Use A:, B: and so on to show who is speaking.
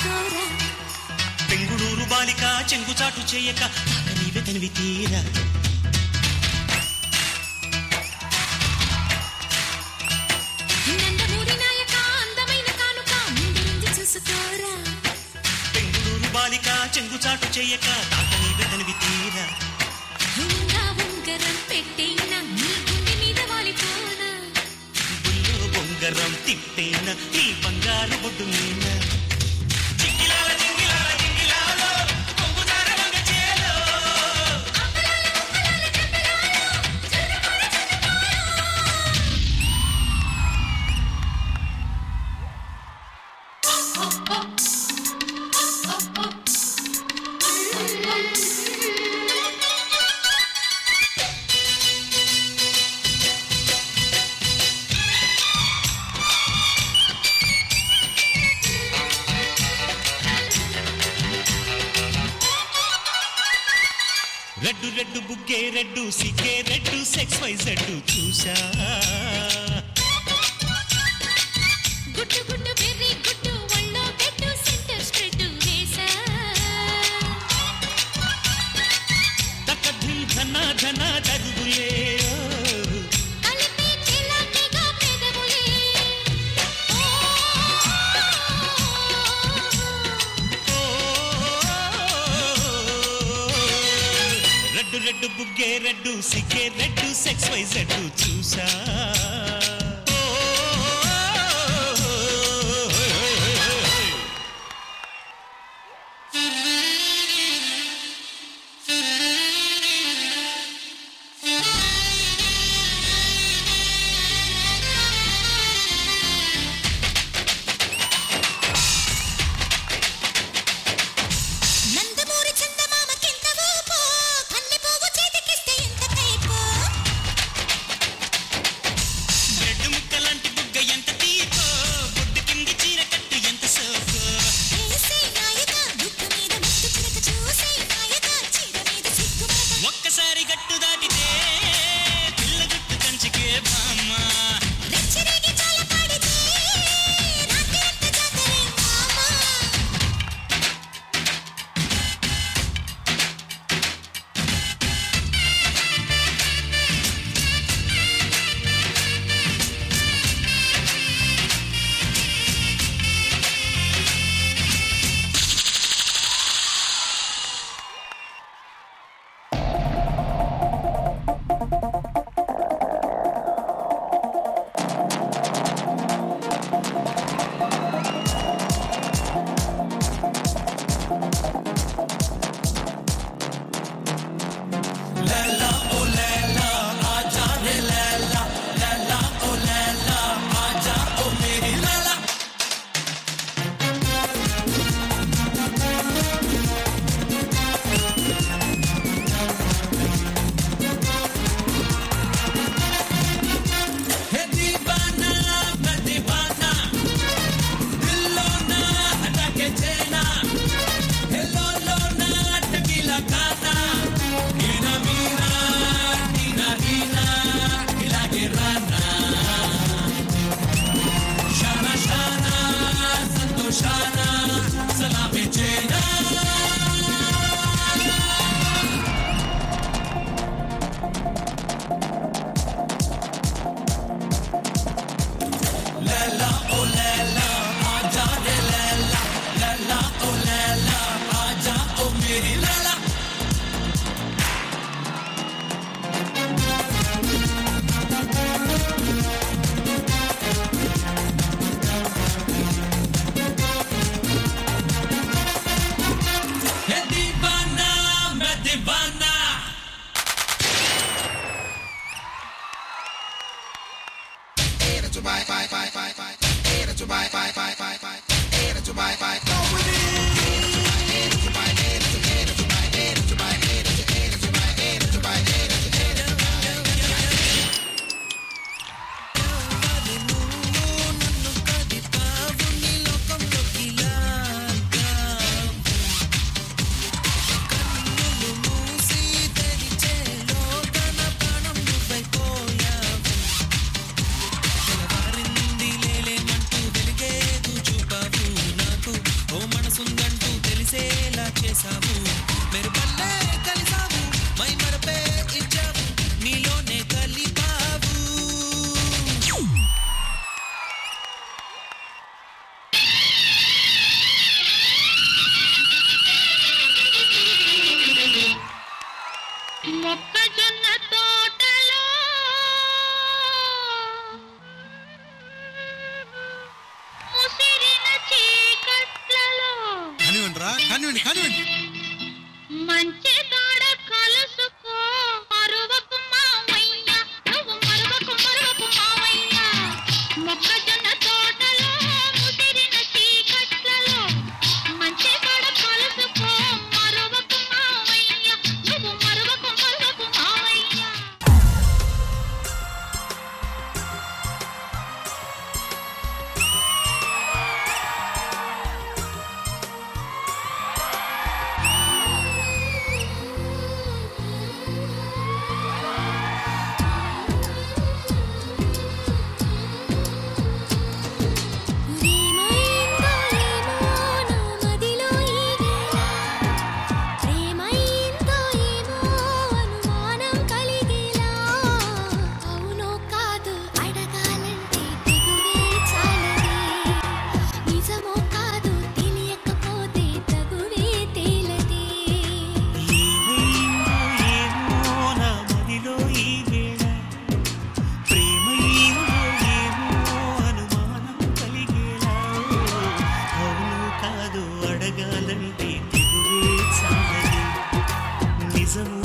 A: చూసుకోరా
B: పెంగుళూరు బాలిక చెంగుచాటు చేయక తాక నీవే తనివి తీరా
A: నందమూరి నాయక అందమైన కానుక ముందుంది చూసుకోరా
B: పెంగుళూరు బాలిక చెంగుచాటు చేయక తాక నీవే తనివి తీరా
A: ఉంగా ఉంగరం పెట్టేనా నీ గుండె మీద వాలిపోనా
B: బుల్లో బొంగరం తిప్పేన ఈ బంగారు బొడ్డు మీన జింగిలాల జింగిలాల జింగిలాలో కొంగుదార వంగ చేలో రెడ్డు రెడ్డు బుగ్గే రెడ్డు సిగ్గే రెడ్డు సెక్స్ వై జెడ్డు చూసా
A: గుట్టు గుట్టు బెర్రీ గుట్టు ఒళ్ళో పెట్టు సెంటర్ స్ప్రెడ్ వేసా
B: తక్క ధిమ్ ధన ధన దరుగులే
A: కలిపి చిలకగా పెదవులే
B: రెడ్డు రెడ్డు బుగ్గే రెడ్డు సిగ్గే రెడ్డు సెక్స్ వై జెడ్డు చూసా
A: నందమూరి చందమామకింత ఊపు కన్నె పోగు చేతికిస్తే ఎంత కైపు
B: బ్రెడ్ ముక్కలాంటి బుగ్గ ఎంత తీపో బొడ్డు కింది చీర కట్టు ఎంత సోకో
A: వేసే నాయక దుఃఖ మీద ముక్కు చిలక చూసే నాయక చీర మీద సిగ్గుపడక
B: ఒక్కసారి గట్టు దాటితే పిల్ల గుట్టు కంచికే బామ్మ
A: రెచ్చిరేగి చాల పాడితే రాత్రి అంత జాతరే మామా
C: है दीवाना मैं दीवाना दिलो ना हटा के चेना हेलो लो ना टकीला गाना मीना मीना नीना नीना हिला के राना शाना शाना संतोषाना सलामे चेना लैला ओ लैला आजा रे लैला लैला ओ लैला आजा ओ मेरी लैला है दीवाना मैं दीवाना
D: మొక్కజొన్న తోటలో ముసిరిన చీకట్లలో
E: కానివ్వండి రా కానివ్వండి కానివ్వండి
D: మంచి కాడ కలుసుకో మరువకు మావయ్య నువ్వు మరువకు మరువకు మావయ్య మొక్కజొన్న తోటలో ముసిరిన చీకట్లలో మంచి కాడ కలుసుకో మరువకు మావయ్య నువ్వు మరువకు మరువకు మావయ్య
A: ప్రేమైందో ఏమో నా మదిలో ఈ వేళ ప్రేమైందో ఏమో అనుమానం కలిగేలా అవునో కాదు అడగాలంటే తెగువే చాలదే నిజమో కాదు తెలియకపోతే తగువే తేలదే
B: ఏమైందో ఏమో నా మదిలో ఈ వేళ ప్రేమైందో ఏమో అనుమానం కలిగేలా అవును కాదు అడగాలంటే తెగువే చాలది నిజము